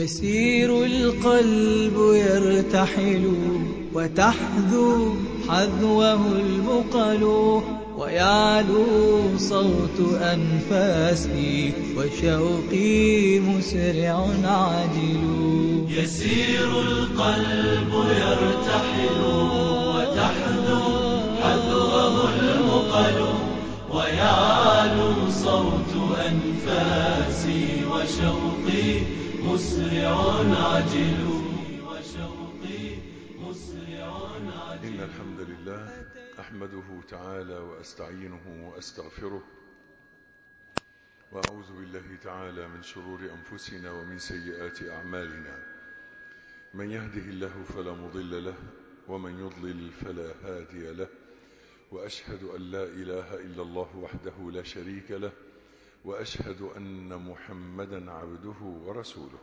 يسير القلب يرتحل وتحذو حذوه البقل ويعلو صوت أنفاسي وشوقي مسرع عاجل يسير القلب يرتحل وتحذو حذوه المقل ويعلو صوت أنفاسي وشوقي مسرع عجل وشوقي مسرع عجل إن الحمد لله أحمده تعالى وأستعينه وأستغفره وأعوذ بالله تعالى من شرور أنفسنا ومن سيئات أعمالنا من يهده الله فلا مضل له ومن يضلل فلا هادي له وأشهد أن لا إله إلا الله وحده لا شريك له وأشهد أن محمدا عبده ورسوله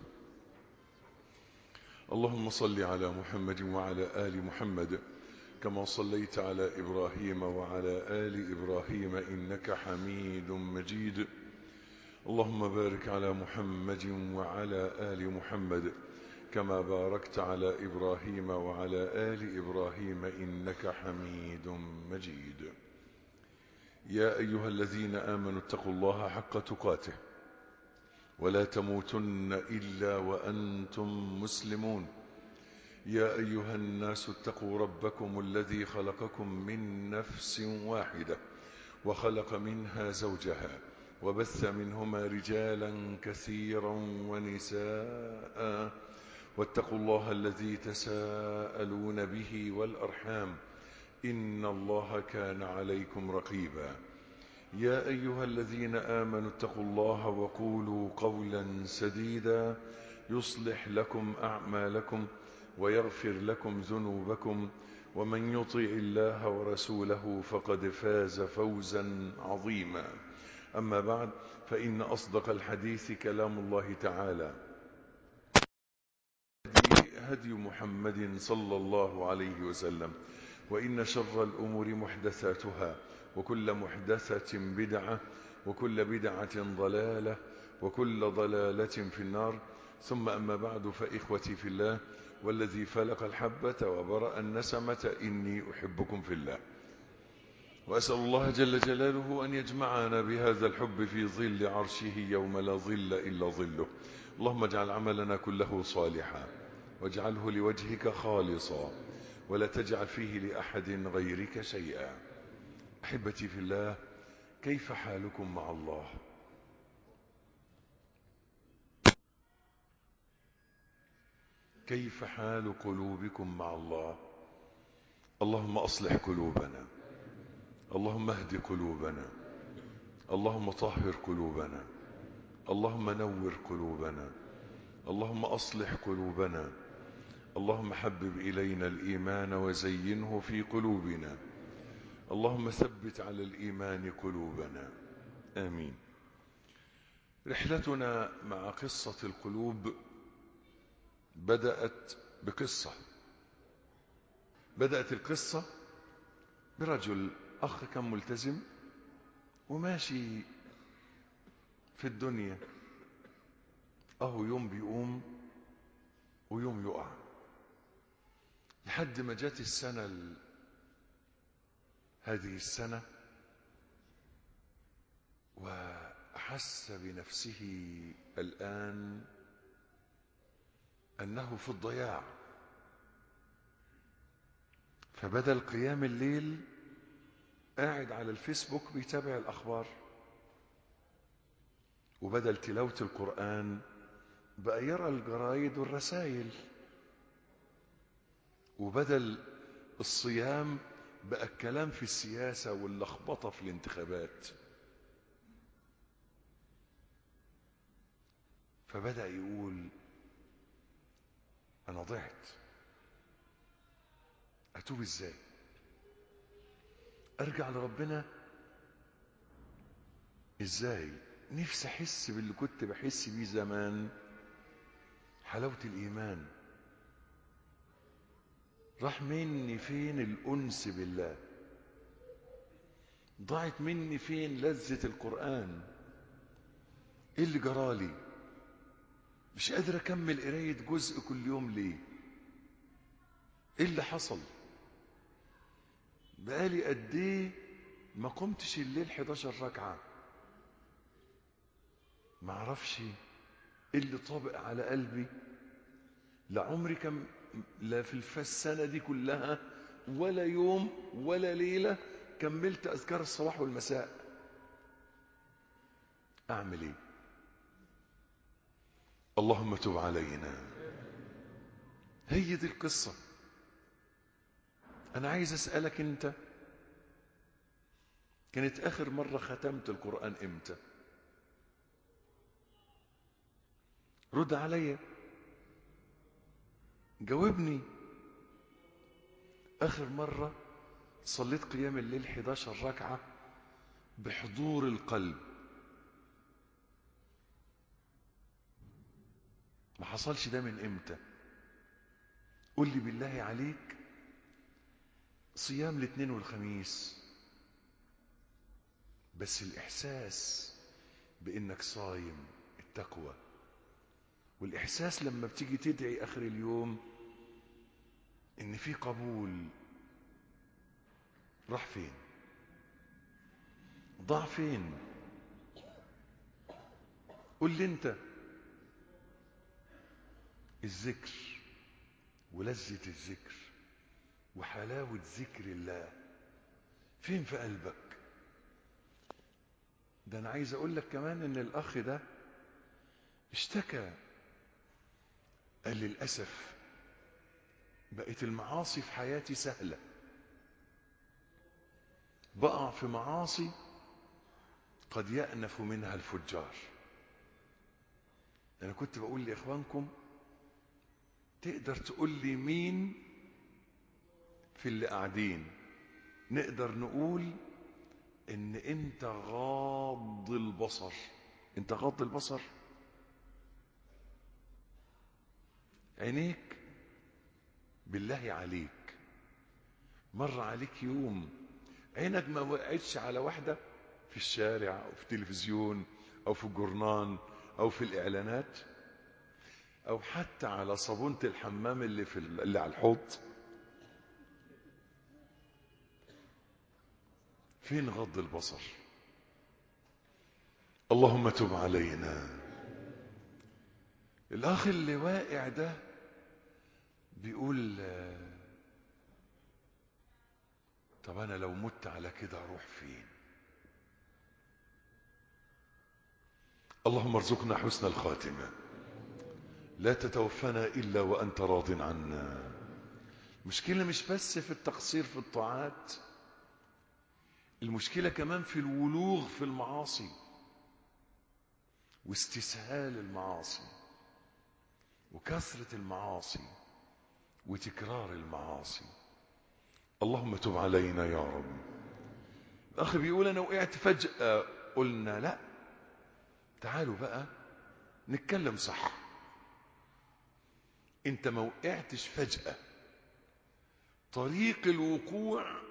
اللهم صل على محمد وعلى آل محمد كما صليت على إبراهيم وعلى آل إبراهيم إنك حميد مجيد اللهم بارك على محمد وعلى آل محمد كما باركت على إبراهيم وعلى آل إبراهيم إنك حميد مجيد يا أيها الذين آمنوا اتقوا الله حق تقاته ولا تموتن إلا وأنتم مسلمون يا أيها الناس اتقوا ربكم الذي خلقكم من نفس واحدة وخلق منها زوجها وبث منهما رجالا كثيرا ونساء واتقوا الله الذي تساءلون به والأرحام إن الله كان عليكم رقيبا يا أيها الذين آمنوا اتقوا الله وقولوا قولا سديدا يصلح لكم أعمالكم ويغفر لكم ذنوبكم ومن يطع الله ورسوله فقد فاز فوزا عظيما أما بعد فإن أصدق الحديث كلام الله تعالى هدي محمد صلى الله عليه وسلم وإن شر الأمور محدثاتها وكل محدثة بدعة وكل بدعة ضلالة وكل ضلالة في النار ثم أما بعد فإخوتي في الله والذي فلق الحبة وبرأ النسمة إني أحبكم في الله وأسأل الله جل جلاله أن يجمعنا بهذا الحب في ظل عرشه يوم لا ظل إلا ظله اللهم اجعل عملنا كله صالحا واجعله لوجهك خالصا ولا تجعل فيه لأحد غيرك شيئا أحبتي في الله كيف حالكم مع الله كيف حال قلوبكم مع الله اللهم أصلح قلوبنا اللهم اهد قلوبنا اللهم طهر قلوبنا اللهم نور قلوبنا اللهم أصلح قلوبنا اللهم حبب إلينا الإيمان وزينه في قلوبنا اللهم ثبت على الإيمان قلوبنا آمين رحلتنا مع قصة القلوب بدأت بقصة بدأت القصة برجل أخ كان ملتزم وماشي في الدنيا أهو يوم بيقوم ويوم يقع لحد ما جات السنة ال... هذه السنة وأحس بنفسه الآن أنه في الضياع فبدل قيام الليل قاعد على الفيسبوك بيتابع الأخبار وبدل تلاوة القرآن بقى يرى الجرايد والرسائل وبدل الصيام بقى الكلام في السياسة واللخبطة في الانتخابات فبدأ يقول أنا ضعت أتوب إزاي أرجع لربنا إزاي نفسي أحس باللي كنت بحس بيه زمان حلاوة الإيمان راح مني فين الأنس بالله ضاعت مني فين لذة القرآن ايه اللي جرالي مش قادر اكمل قرايه جزء كل يوم ليه ايه اللي حصل بقالي قد ايه ما قمتش الليل 11 ركعه ما اعرفش ايه اللي طابق على قلبي لعمري كم لا في الف- السنه دي كلها ولا يوم ولا ليله كملت اذكار الصباح والمساء اعمل ايه اللهم تب علينا هي دي القصه انا عايز اسالك انت كانت اخر مره ختمت القران امتى رد عليا جاوبني اخر مره صليت قيام الليل 11 ركعه بحضور القلب ما حصلش ده من امتى قل لي بالله عليك صيام الاثنين والخميس بس الاحساس بانك صايم التقوى والاحساس لما بتيجي تدعي اخر اليوم ان في قبول راح فين ضاع فين قل لي انت الذكر ولذة الذكر وحلاوة ذكر الله فين في قلبك ده انا عايز اقول لك كمان ان الاخ ده اشتكى قال للأسف بقت المعاصي في حياتي سهلة بقع في معاصي قد يأنف منها الفجار أنا كنت بقول لإخوانكم تقدر تقول لي مين في اللي قاعدين نقدر نقول ان انت غاض البصر انت غاض البصر عينيك بالله عليك مر عليك يوم عينك ما وقعتش على واحدة في الشارع أو في التلفزيون أو في الجورنان أو في الإعلانات أو حتى على صابونة الحمام اللي في ال- اللي على الحوض فين غض البصر اللهم تب علينا الأخ اللي واقع ده بيقول آه، طب أنا لو مت على كده أروح فين اللهم ارزقنا حسن الخاتمة لا تتوفنا إلا وأنت راض عنا المشكلة مش بس في التقصير في الطاعات المشكلة كمان في الولوغ في المعاصي واستسهال المعاصي وكثرة المعاصي وتكرار المعاصي اللهم تب علينا يا رب الأخ بيقول أنا وقعت فجأة قلنا لا تعالوا بقى نتكلم صح انت ما وقعتش فجأة طريق الوقوع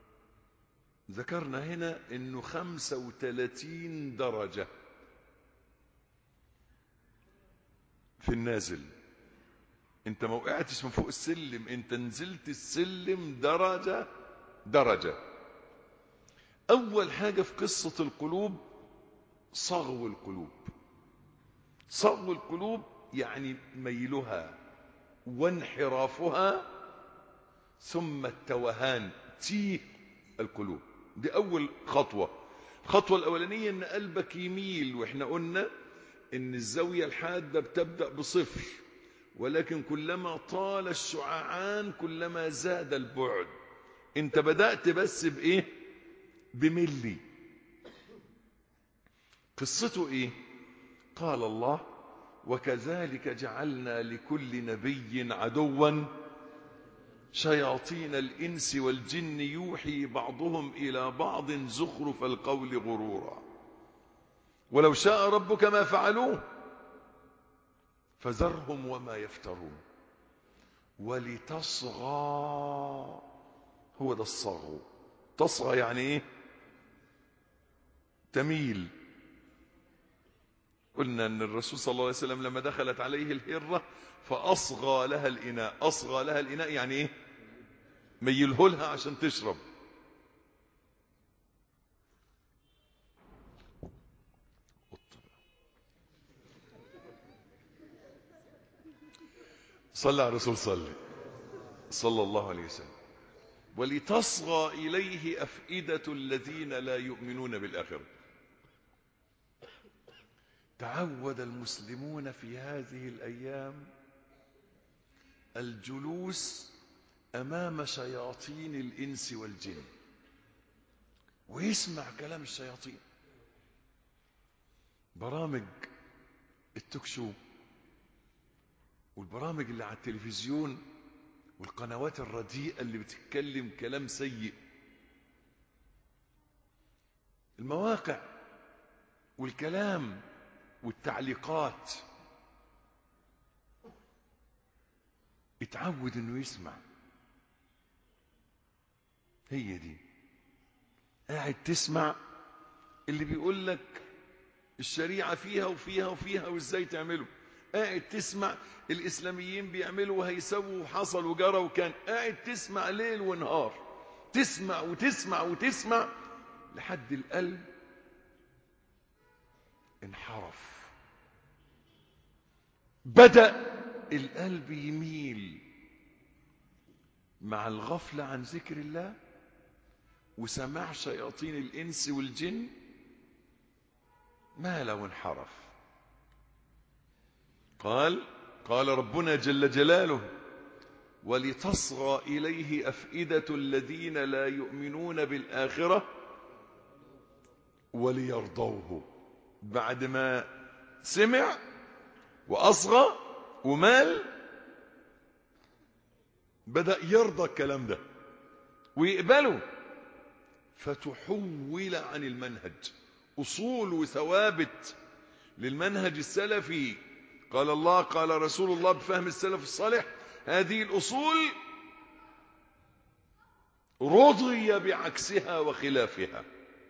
ذكرنا هنا انه 35 درجة في النازل انت ما وقعتش من فوق السلم انت نزلت السلم درجة درجة اول حاجة في قصة القلوب صغو القلوب صغو القلوب يعني ميلها وانحرافها ثم التوهان تيه القلوب دي أول خطوة الخطوة الأولانية أن قلبك يميل وإحنا قلنا أن الزاوية الحادة بتبدأ بصفر ولكن كلما طال الشعاعان كلما زاد البعد انت بدأت بس بإيه بملي قصته إيه قال الله وكذلك جعلنا لكل نبي عدوا شياطين الإنس والجن يوحي بعضهم إلى بعض زخرف القول غرورا ولو شاء ربك ما فعلوه فذرهم وما يفترون ولتصغى هو ده الصغو تصغى يعني ايه تميل قلنا أن الرسول صلى الله عليه وسلم لما دخلت عليه الهرة فأصغى لها الإناء أصغى لها الإناء يعني إيه ميله لها عشان تشرب صلى على الرسول صلى صلى الله عليه وسلم ولتصغى إليه أفئدة الذين لا يؤمنون بالآخرة تعود المسلمون في هذه الأيام الجلوس أمام شياطين الإنس والجن ويسمع كلام الشياطين برامج التوك شو والبرامج اللي على التلفزيون والقنوات الرديئة اللي بتتكلم كلام سيء المواقع والكلام والتعليقات اتعود انه يسمع هي دي قاعد تسمع اللي بيقول لك الشريعة فيها وفيها وفيها وازاي تعمله قاعد تسمع الإسلاميين بيعملوا وهيسووا وحصل وجرى وكان قاعد تسمع ليل ونهار تسمع وتسمع وتسمع لحد القلب انحرف بدأ القلب يميل مع الغفلة عن ذكر الله وسماع شياطين الإنس والجن ما لو انحرف قال قال ربنا جل جلاله ولتصغى إليه أفئدة الذين لا يؤمنون بالآخرة وليرضوه بعد ما سمع وأصغى ومال بدأ يرضى الكلام ده ويقبله فتحول عن المنهج أصول وثوابت للمنهج السلفي قال الله قال رسول الله بفهم السلف الصالح هذه الأصول رضي بعكسها وخلافها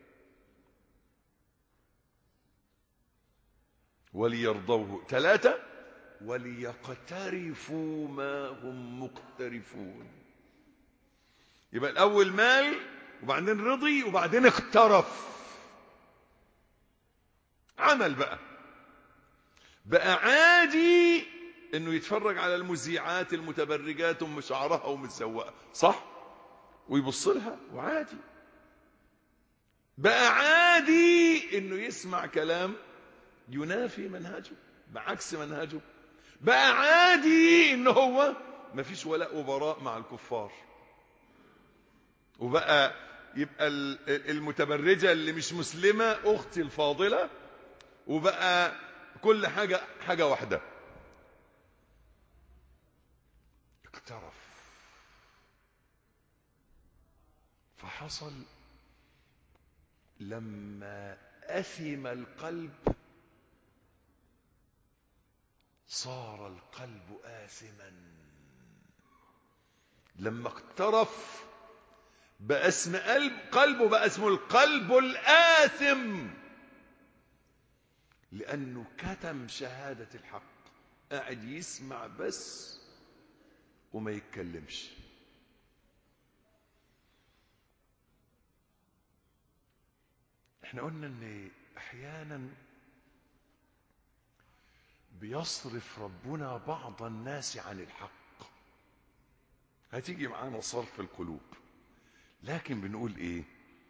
وليرضوه ثلاثة وليقترفوا ما هم مقترفون يبقى الأول مال وبعدين رضي وبعدين اقترف عمل بقى بقى عادي انه يتفرج على المذيعات المتبرجات ام شعرها ومتسوقه صح ويبص لها وعادي بقى عادي انه يسمع كلام ينافي منهجه بعكس منهجه بقى عادي ان هو مفيش ولاء وبراء مع الكفار وبقى يبقى المتبرجة اللي مش مسلمة اختي الفاضلة وبقى كل حاجة حاجة واحدة اقترف فحصل لما أثم القلب صار القلب آثما لما اقترف بقى اسم قلب قلبه بقى اسمه القلب الآثم لأنه كتم شهادة الحق قاعد يسمع بس وما يتكلمش احنا قلنا ان احيانا بيصرف ربنا بعض الناس عن الحق هتيجي معانا صرف القلوب لكن بنقول ايه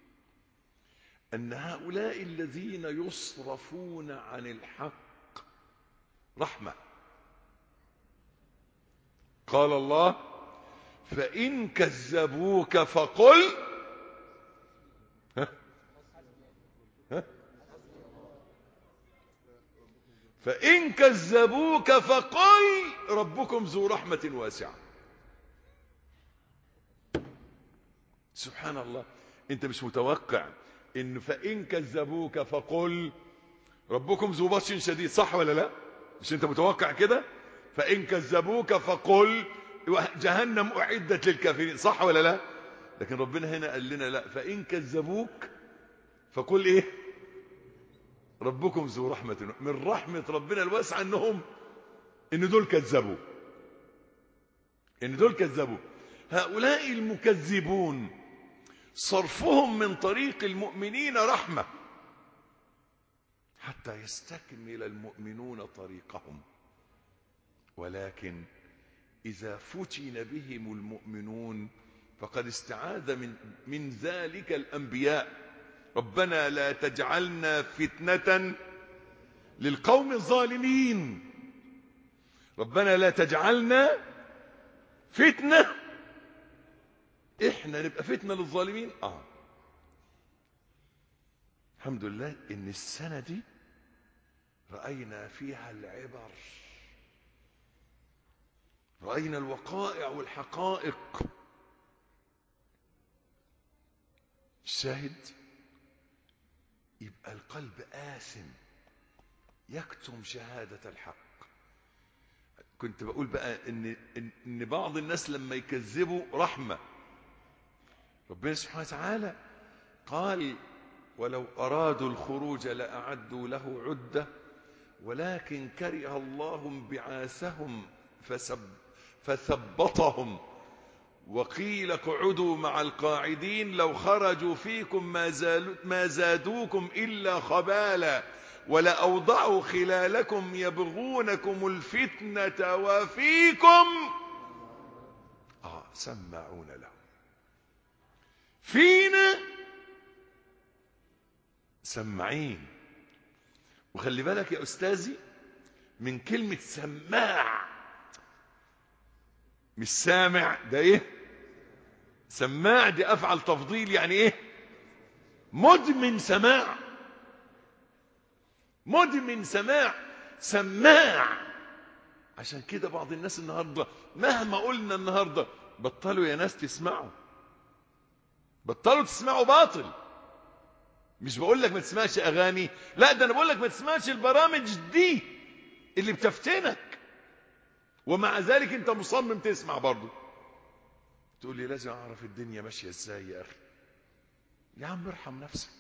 ان هؤلاء الذين يصرفون عن الحق رحمه قال الله فان كذبوك فقل ها ها فان كذبوك فقل ربكم ذو رحمه واسعه سبحان الله انت مش متوقع ان فان كذبوك فقل ربكم ذو بطش شديد صح ولا لا مش انت متوقع كده فان كذبوك فقل جهنم اعدت للكافرين صح ولا لا لكن ربنا هنا قال لنا لا فان كذبوك فقل ايه ربكم ذو رحمة من رحمة ربنا الواسعة انهم ان دول كذبوا ان دول كذبوا هؤلاء المكذبون صرفهم من طريق المؤمنين رحمة حتى يستكمل المؤمنون طريقهم ولكن إذا فتن بهم المؤمنون فقد استعاذ من, من ذلك الأنبياء ربنا لا تجعلنا فتنة للقوم الظالمين ربنا لا تجعلنا فتنة احنا نبقى فتنة للظالمين اه الحمد لله ان السنة دي رأينا فيها العبر رأينا الوقائع والحقائق الشاهد يبقى القلب آثم يكتم شهادة الحق كنت بقول بقى ان, إن, إن بعض الناس لما يكذبوا رحمة ربنا سبحانه وتعالى قال ولو أرادوا الخروج لأعدوا له عدة ولكن كره الله بعاثهم فسب فثبطهم وقيل اقعدوا مع القاعدين لو خرجوا فيكم ما, زالوا ما زادوكم إلا خبالا ولأوضعوا خلالكم يبغونكم الفتنة وفيكم آه سمعون لهم فينا سمعين وخلي بالك يا أستاذي من كلمة سماع مش سامع ده ايه سماع دي افعل تفضيل يعني ايه مدمن سماع مدمن سماع سماع عشان كده بعض الناس النهارده مهما قلنا النهارده بطلوا يا ناس تسمعوا بطلوا تسمعوا باطل مش بقول لك ما تسمعش اغاني لا ده انا بقول لك ما تسمعش البرامج دي اللي بتفتنك ومع ذلك انت مصمم تسمع برضه تقول لي لازم اعرف الدنيا ماشيه ازاي يا اخي يا عم ارحم نفسك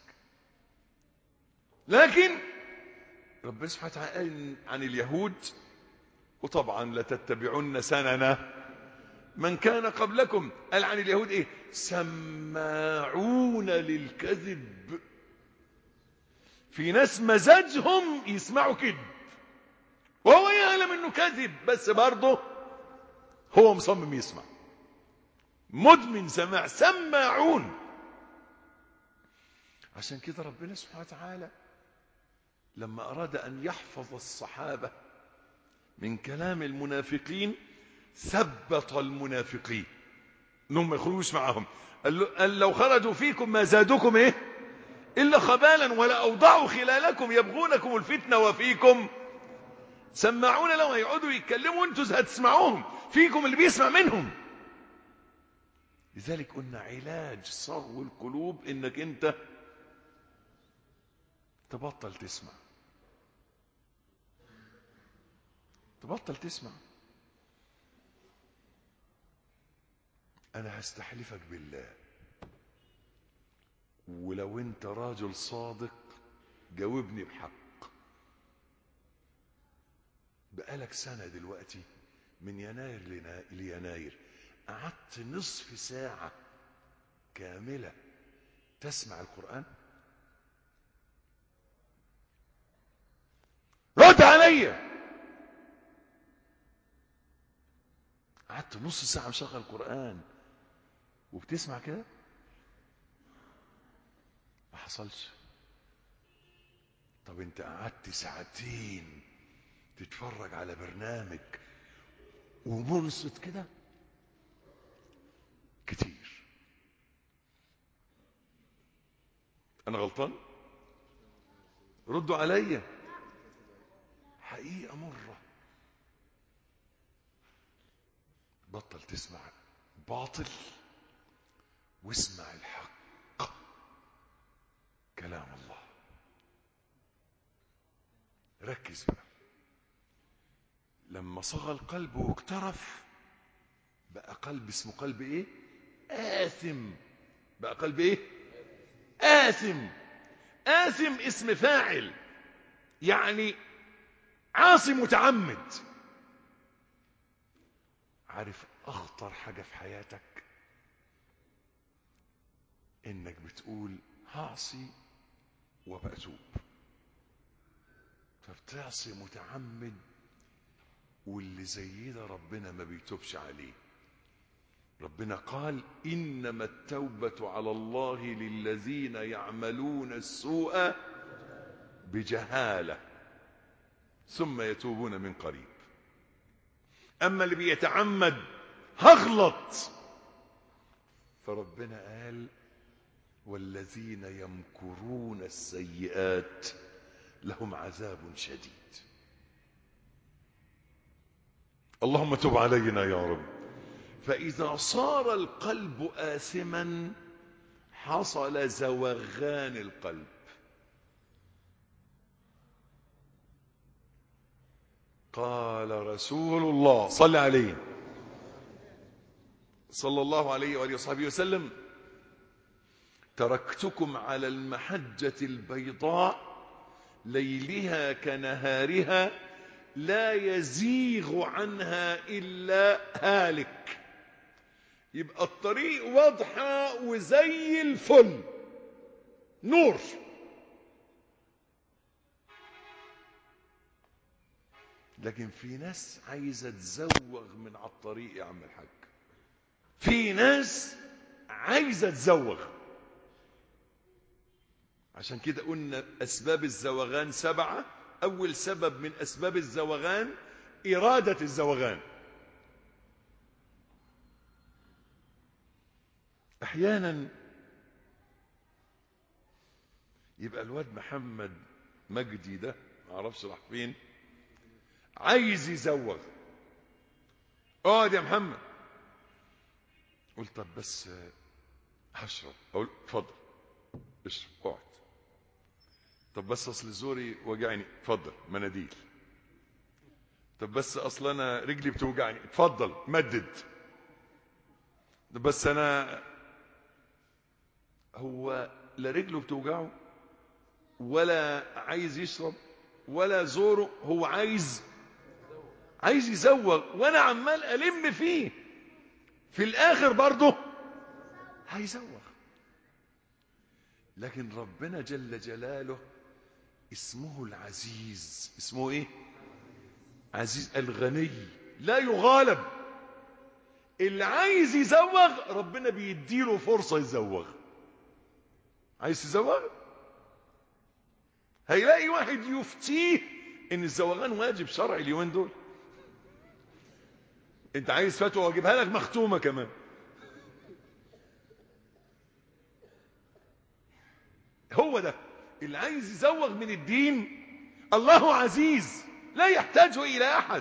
لكن ربنا سبحانه وتعالى قال عن اليهود وطبعا لتتبعن سننا من كان قبلكم قال عن اليهود ايه سماعون للكذب في ناس مزاجهم يسمعوا كذب وهو يعلم انه كذب بس برضه هو مصمم يسمع مدمن سماع سماعون عشان كده ربنا سبحانه وتعالى لما أراد أن يحفظ الصحابة من كلام المنافقين ثبت المنافقين انهم ما يخرجوش معهم قال, له قال لو خرجوا فيكم ما زادوكم ايه الا خبالا ولا اوضعوا خلالكم يبغونكم الفتنه وفيكم سمعون لو هيقعدوا يتكلموا انتوا هتسمعوهم فيكم اللي بيسمع منهم لذلك قلنا علاج صغو القلوب انك انت تبطل تسمع تبطل تسمع انا هستحلفك بالله ولو انت راجل صادق جاوبني بحق بقالك سنة دلوقتي من يناير لنا- ليناير قعدت نصف ساعة كاملة تسمع القرآن رد عليا قعدت نص ساعة مشغل قرآن وبتسمع كده ما حصلش طب انت قعدت ساعتين تتفرج على برنامج ومنصت كده كتير انا غلطان ردوا عليا حقيقة مرة بطل تسمع باطل واسمع الحق كلام الله ركز بقى لما صغى القلب واقترف بقى قلب اسمه قلب ايه آثم بقى قلب ايه آثم آثم اسم فاعل يعني عاصي متعمد عارف اخطر حاجة في حياتك انك بتقول هعصي وبأتوب فبتعصي متعمد واللي زي ده ربنا ما بيتوبش عليه ربنا قال إنما التوبة على الله للذين يعملون السوء بجهالة ثم يتوبون من قريب أما اللي بيتعمد هغلط فربنا قال والذين يمكرون السيئات لهم عذاب شديد اللهم تب علينا يا رب فإذا صار القلب آثما حصل زوغان القلب قال رسول الله صلى عليه صلى الله عليه وآله وصحبه وسلم تركتكم على المحجة البيضاء ليلها كنهارها لا يزيغ عنها إلا هالك يبقى الطريق واضحة وزي الفل نور لكن في ناس عايزة تزوغ من على الطريق يا عم الحاج في ناس عايزة تزوغ عشان كده قلنا أسباب الزوغان سبعة أول سبب من أسباب الزوغان إرادة الزوغان أحيانا يبقى الواد محمد مجدي ده معرفش راح فين عايز يزوغ اقعد يا محمد قلت طب بس هشرب اقول اتفضل اشرب اقعد طب بس اصل زوري وجعني اتفضل مناديل طب بس اصل انا رجلي بتوجعني اتفضل مدد طب بس انا هو لا رجله بتوجعه ولا عايز يشرب ولا زوره هو عايز عايز يزوغ وانا عمال الم فيه في الاخر برضه هيزوغ لكن ربنا جل جلاله اسمه العزيز اسمه ايه عزيز الغني لا يغالب اللي عايز يزوغ ربنا بيديله فرصة يزوغ عايز تزوغ هيلاقي واحد يفتيه ان الزوغان واجب شرعي اليومين دول انت عايز فتوى واجيبها لك مختومة كمان هو ده اللي عايز يزوغ من الدين الله عزيز لا يحتاج إلى أحد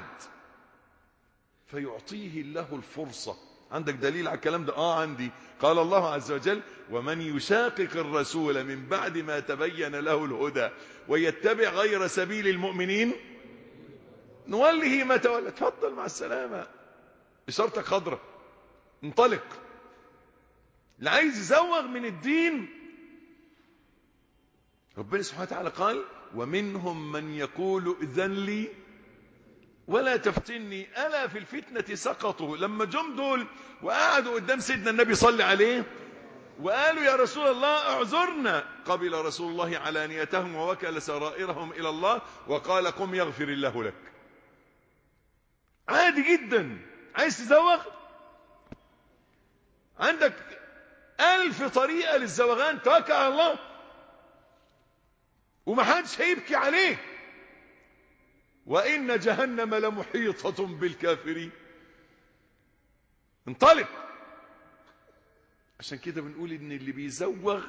فيعطيه الله الفرصة عندك دليل على الكلام ده آه عندي قال الله عز وجل ومن يشاقق الرسول من بعد ما تبين له الهدى ويتبع غير سبيل المؤمنين نوله ما تولى تفضل مع السلامة إشارتك خضرة انطلق اللي عايز يزوغ من الدين ربنا سبحانه وتعالى قال ومنهم من يقول اذن لي ولا تفتني ألا في الفتنة سقطوا لما جم دول وقعدوا قدام سيدنا النبي صلى عليه وقالوا يا رسول الله اعذرنا قبل رسول الله علانيتهم ووكل سرائرهم إلى الله وقال قم يغفر الله لك عادي جدا عايز تزوغ عندك ألف طريقة للزوغان توكل على الله ومحدش هيبكي عليه وإن جهنم لمحيطة بالكافرين انطلق عشان كده بنقول ان اللي بيزوغ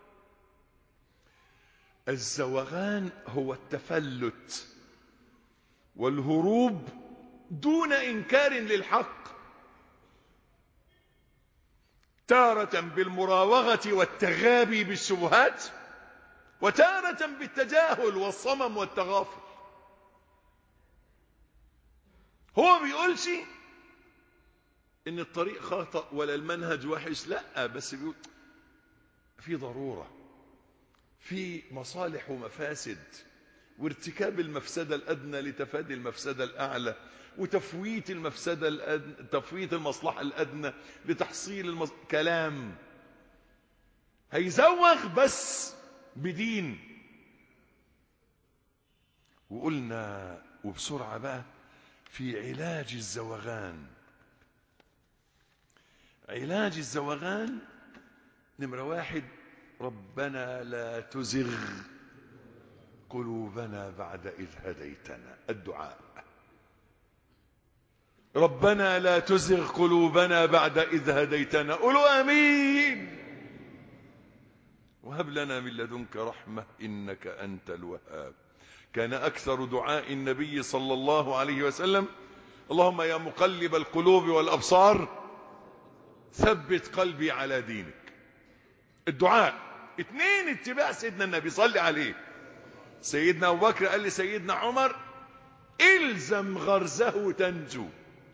الزوغان هو التفلت والهروب دون انكار للحق تارة بالمراوغة والتغابي بالشبهات وتارة بالتجاهل والصمم والتغافل هو بيقولش ان الطريق خطأ ولا المنهج وحش لا بس بيقول في ضرورة في مصالح ومفاسد وارتكاب المفسدة الأدنى لتفادي المفسدة الأعلى وتفويت المفسدة الأدنى تفويت المصلحة الأدنى لتحصيل المص... كلام هيزوغ بس بدين وقلنا وبسرعة بقى في علاج الزوغان علاج الزوغان نمرة واحد ربنا لا تزغ قلوبنا بعد إذ هديتنا الدعاء ربنا لا تزغ قلوبنا بعد إذ هديتنا قولوا آمين وهب لنا من لدنك رحمة إنك أنت الوهاب كان أكثر دعاء النبي صلى الله عليه وسلم اللهم يا مقلب القلوب والأبصار ثبت قلبي على دينك الدعاء اتنين اتباع سيدنا النبي صلي عليه سيدنا أبو بكر قال لسيدنا عمر الزم غرزه تنجو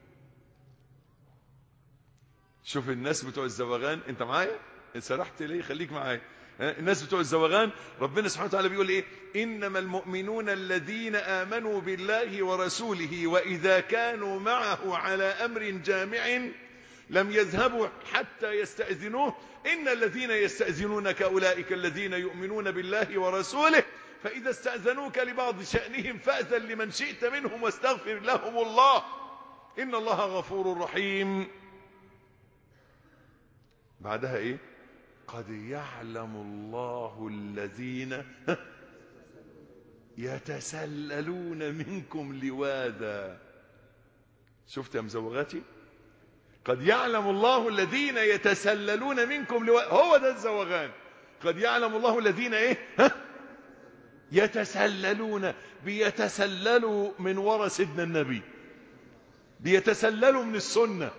شوف الناس بتوع الزوغان انت معايا سرحت ليه خليك معايا الناس بتوع الزوغان ربنا سبحانه وتعالى بيقول ايه انما المؤمنون الذين امنوا بالله ورسوله واذا كانوا معه على امر جامع لم يذهبوا حتى يستأذنوه إن الذين يستأذنونك أولئك الذين يؤمنون بالله ورسوله فإذا استأذنوك لبعض شأنهم فأذن لمن شئت منهم واستغفر لهم الله إن الله غفور رحيم بعدها إيه قد يعلم الله الذين يتسللون منكم لواذا شفت يا مزوغاتي قد يعلم الله الذين يتسللون منكم لواذا هو ده الزوغان قد يعلم الله الذين ايه ها؟ يتسللون بيتسللوا من وراء سيدنا النبي بيتسللوا من السنه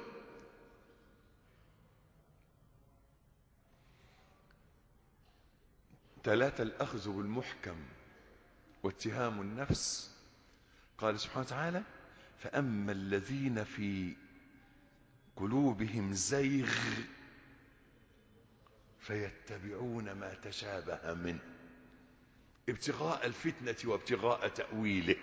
ثلاثة الأخذ بالمحكم واتهام النفس قال سبحانه وتعالى فأما الذين في قلوبهم زيغ فيتبعون ما تشابه منه ابتغاء الفتنة وابتغاء تأويله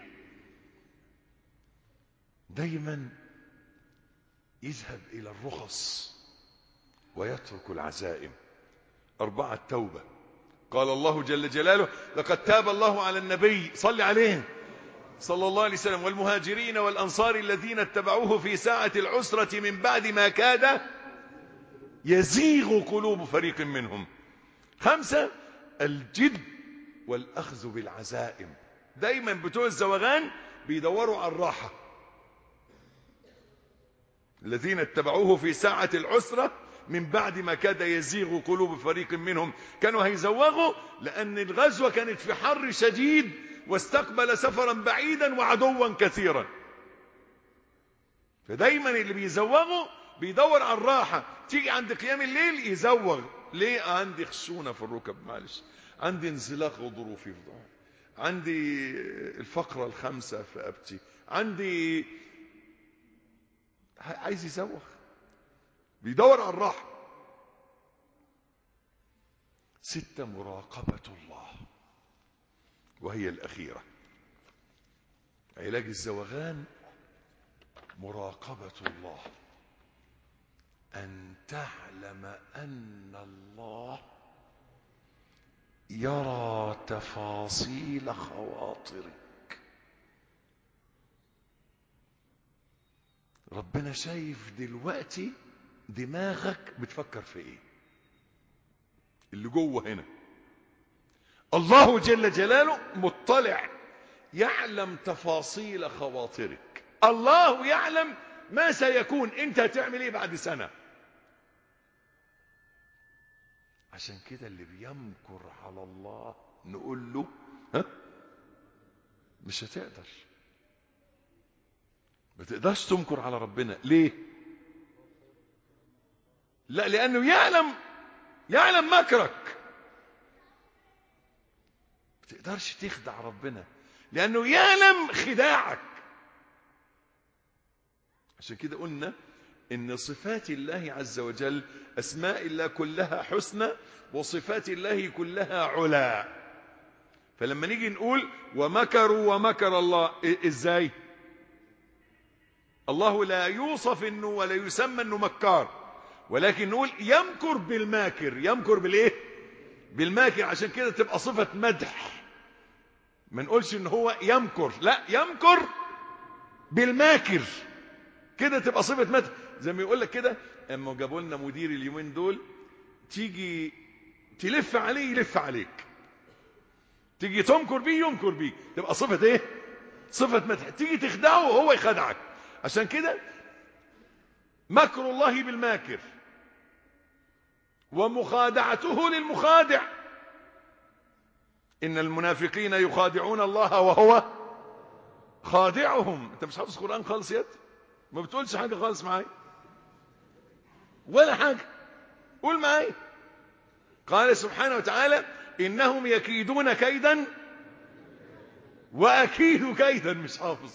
دايما يذهب إلى الرخص ويترك العزائم أربعة توبة قال الله جل جلاله لقد تاب الله على النبي صل عليه صلى الله عليه وسلم والمهاجرين والأنصار الذين اتبعوه في ساعة العسرة من بعد ما كاد يزيغ قلوب فريق منهم خمسة الجد والأخذ بالعزائم دايما بتوع الزوغان بيدوروا على الراحة الذين اتبعوه في ساعة العسرة من بعد ما كاد يزيغ قلوب فريق منهم كانوا هيزوغوا لأن الغزوة كانت في حر شديد واستقبل سفرا بعيدا وعدوا كثيرا فدايما اللي بيزوغوا بيدور على الراحة تيجي عند قيام الليل يزوغ ليه عندي خشونة في الركب معلش عندي انزلاق غضروفي في ظهري عندي الفقرة الخامسة في أبتي عندي عايز يزوغ بيدور على الراحة ستة مراقبة الله وهي الأخيرة علاج الزوغان مراقبة الله أن تعلم أن الله يرى تفاصيل خواطرك ربنا شايف دلوقتي دماغك بتفكر في ايه اللي جوه هنا الله جل جلاله مطلع يعلم تفاصيل خواطرك الله يعلم ما سيكون انت هتعمل ايه بعد سنة عشان كده اللي بيمكر على الله نقول له ها مش هتقدر ما تقدرش تمكر على ربنا ليه لا لانه يعلم يعلم مكرك ما تقدرش تخدع ربنا لانه يعلم خداعك عشان كده قلنا ان صفات الله عز وجل اسماء الله كلها حسنى وصفات الله كلها علا فلما نيجي نقول ومكروا ومكر الله إ- ازاي الله لا يوصف انه ولا يسمى انه مكار ولكن نقول يمكر بالماكر يمكر بالايه بالماكر عشان كده تبقى صفة مدح ما نقولش ان هو يمكر لا يمكر بالماكر كده تبقى صفة مدح زي ما يقول لك كده اما جابوا لنا مدير اليومين دول تيجي تلف عليه يلف عليك تيجي تمكر بيه يمكر بيه تبقى صفة ايه صفة مدح تيجي تخدعه وهو يخدعك عشان كده مكر الله بالماكر ومخادعته للمخادع إن المنافقين يخادعون الله وهو خادعهم انت مش حافظ قرآن خالص يد ما بتقولش حاجة خالص معايا ولا حاجة قول معايا قال سبحانه وتعالى إنهم يكيدون كيدا وأكيد كيدا مش حافظ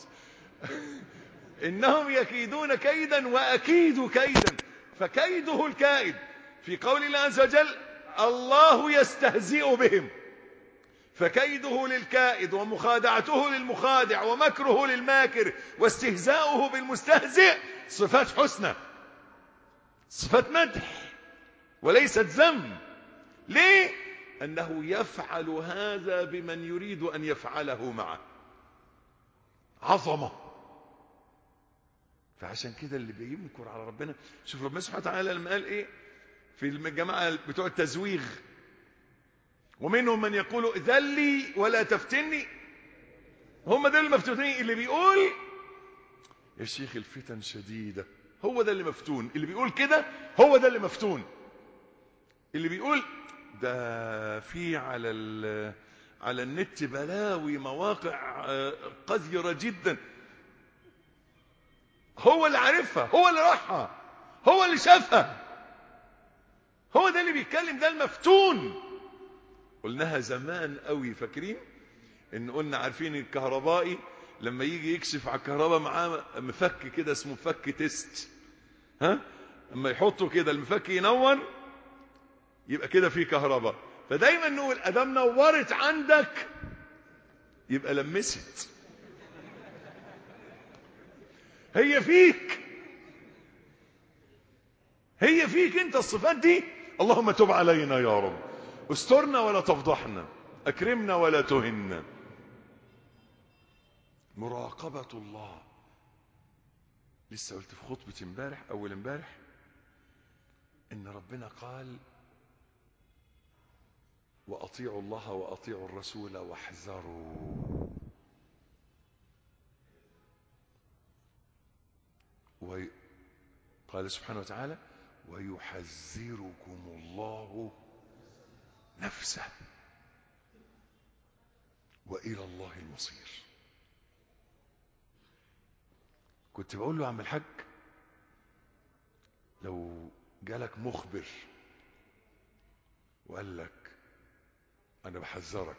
إنهم يكيدون كيدا وأكيد كيدا فكيده الكائد في قول الله عز وجل الله يستهزئ بهم فكيده للكائد ومخادعته للمخادع ومكره للماكر واستهزاؤه بالمستهزئ صفات حسنى صفات مدح وليست ذم ليه أنه يفعل هذا بمن يريد أن يفعله معه عظمه فعشان كده اللي بيمكر على ربنا شوف ربنا سبحانه وتعالى لما قال ايه في الجماعه بتوع التزويغ ومنهم من يقول ذلي ولا تفتني هم دول المفتونين اللي بيقول يا شيخ الفتن شديدة هو ده اللي مفتون اللي بيقول كده هو ده اللي مفتون اللي بيقول ده في على ال- على النت بلاوي مواقع آه، قذرة جدا هو اللي عارفها هو اللي راحها هو اللي شافها هو ده اللي بيتكلم ده المفتون قلناها زمان قوي فاكرين ان قلنا عارفين الكهربائي لما يجي يكشف على الكهرباء معاه مفك كده اسمه مفك تيست ها اما يحطه كده المفك ينور يبقى كده في كهرباء فدايما نقول ادام نورت عندك يبقى لمست هي فيك هي فيك انت الصفات دي اللهم تب علينا يا رب استرنا ولا تفضحنا اكرمنا ولا تهنا مراقبة الله لسه قلت في خطبة امبارح اول امبارح ان ربنا قال واطيعوا الله واطيعوا الرسول واحذروا وقال سبحانه وتعالى ويحذركم الله نفسه والى الله المصير كنت بقول له يا عم الحاج لو جالك مخبر وقال لك انا بحذرك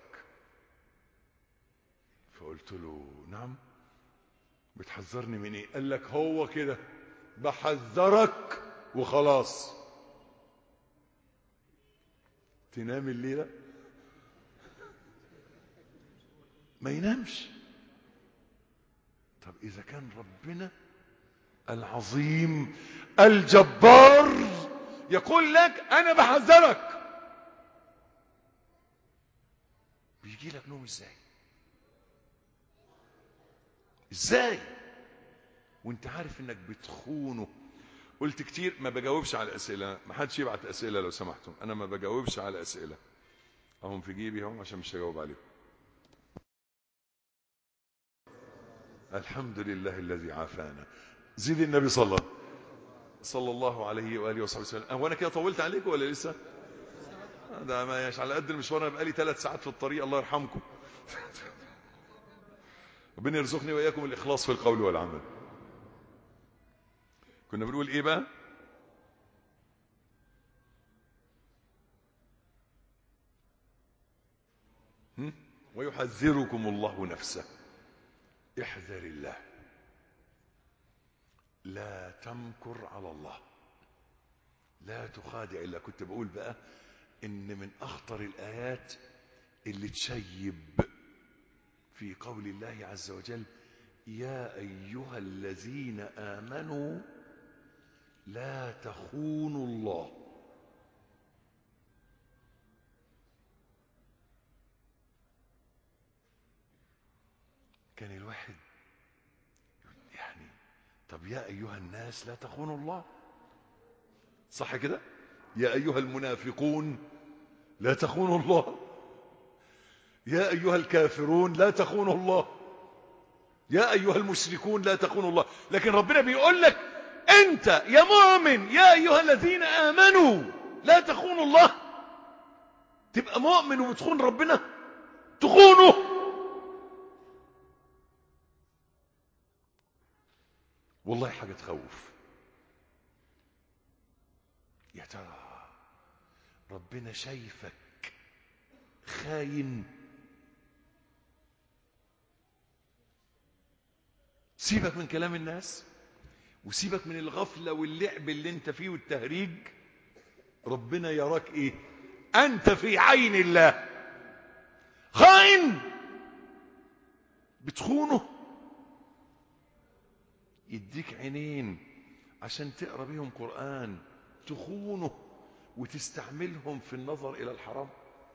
فقلت له نعم بتحذرني من ايه قال لك هو كده بحذرك وخلاص تنام الليله ما ينامش طب اذا كان ربنا العظيم الجبار يقول لك انا بحذرك بيجي لك نوم ازاي ازاي وانت عارف انك بتخونه قلت كتير ما بجاوبش على الاسئله ما حدش يبعت اسئله لو سمحتم انا ما بجاوبش على اسئله اهم في جيبي اهم عشان مش هجاوب عليهم الحمد لله الذي عافانا زيد النبي صلى صلى الله عليه واله وصحبه وسلم هو انا كده طولت عليكم ولا لسه ده ما يش على قد المشوار انا بقالي ثلاث ساعات في الطريق الله يرحمكم ربنا يرزقني واياكم الاخلاص في القول والعمل كنا بنقول ايه بقى هم؟ ويحذركم الله نفسه احذر الله لا تمكر على الله لا تخادع الا كنت بقول بقى ان من اخطر الايات اللي تشيب في قول الله عز وجل يا أيها الذين آمنوا لا تخونوا الله كان الواحد يعني طب يا أيها الناس لا تخونوا الله صح كده يا أيها المنافقون لا تخونوا الله يا أيها الكافرون لا تخونوا الله يا أيها المشركون لا تخونوا الله لكن ربنا بيقول لك أنت يا مؤمن يا أيها الذين آمنوا لا تخونوا الله تبقى مؤمن وبتخون ربنا تخونه والله حاجة تخوف يا ترى ربنا شايفك خاين سيبك من كلام الناس وسيبك من الغفلة واللعب اللي انت فيه والتهريج ربنا يراك ايه انت في عين الله خائن بتخونه يديك عينين عشان تقرا بيهم قرآن تخونه وتستعملهم في النظر إلى الحرام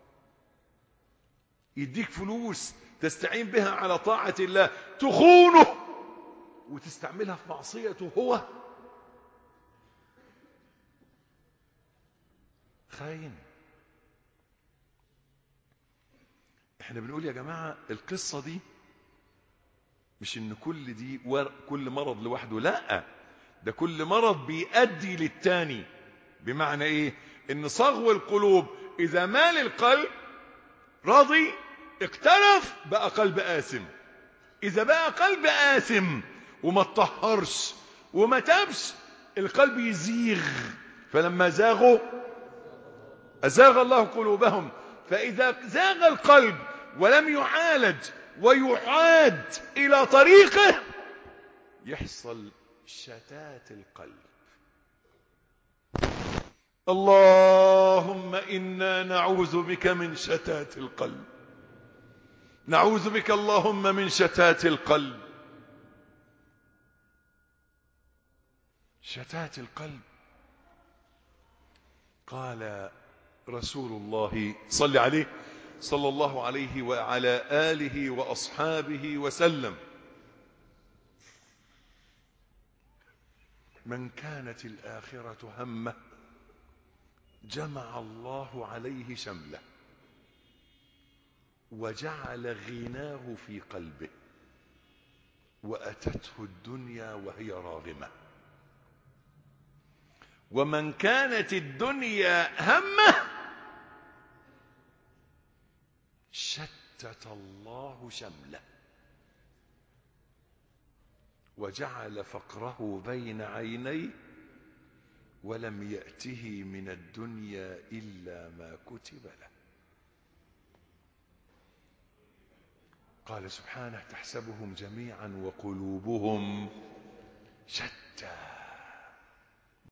يديك فلوس تستعين بها على طاعة الله تخونه وتستعملها في معصيته هو خاين احنا بنقول يا جماعة القصة دي مش ان كل دي ور... كل مرض لوحده لا ده كل مرض بيؤدي للتاني بمعنى ايه ان صغو القلوب اذا مال القلب راضي اقترف بقى قلب آثم اذا بقى قلب آثم وما اتطهرش وما تابش القلب يزيغ فلما زاغوا أزاغ الله قلوبهم فإذا زاغ القلب ولم يعالج ويعاد إلى طريقه يحصل شتات القلب اللهم إنا نعوذ بك من شتات القلب نعوذ بك اللهم من شتات القلب شتات القلب قال رسول الله صل عليه صلى الله عليه وعلى آله وأصحابه وسلم من كانت الآخرة همه جمع الله عليه شمله وجعل غناه في قلبه وأتته الدنيا وهي راغمة ومن كانت الدنيا همه شتت الله شمله وجعل فقره بين عينيه ولم يأته من الدنيا إلا ما كتب له قال سبحانه تحسبهم جميعا وقلوبهم شتى